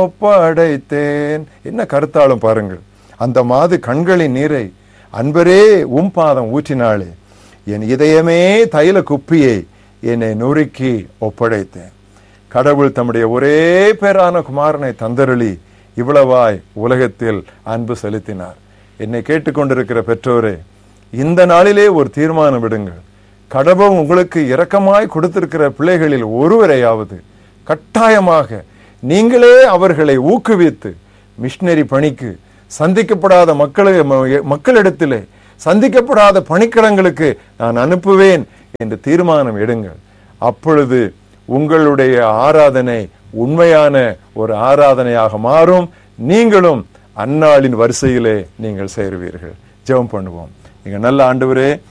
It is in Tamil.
ஒப்படைத்தேன் என்ன கருத்தாலும் பாருங்கள் அந்த மாது கண்களின் நீரை அன்பரே உம் பாதம் ஊற்றினாளே என் இதயமே தைல குப்பியை என்னை நொறுக்கி ஒப்படைத்தேன் கடவுள் தம்முடைய ஒரே பேரான குமாரனை தந்தருளி இவ்வளவாய் உலகத்தில் அன்பு செலுத்தினார் என்னை கேட்டுக்கொண்டிருக்கிற பெற்றோரே இந்த நாளிலே ஒரு தீர்மானம் விடுங்கள் கடவுள் உங்களுக்கு இரக்கமாய் கொடுத்திருக்கிற பிள்ளைகளில் ஒருவரையாவது கட்டாயமாக நீங்களே அவர்களை ஊக்குவித்து மிஷினரி பணிக்கு சந்திக்கப்படாத மக்களு மக்களிடத்திலே சந்திக்கப்படாத பணிக்களங்களுக்கு நான் அனுப்புவேன் என்று தீர்மானம் எடுங்கள் அப்பொழுது உங்களுடைய ஆராதனை உண்மையான ஒரு ஆராதனையாக மாறும் நீங்களும் அந்நாளின் வரிசையிலே நீங்கள் சேருவீர்கள் ஜெபம் பண்ணுவோம் நீங்க நல்ல ஆண்டவரே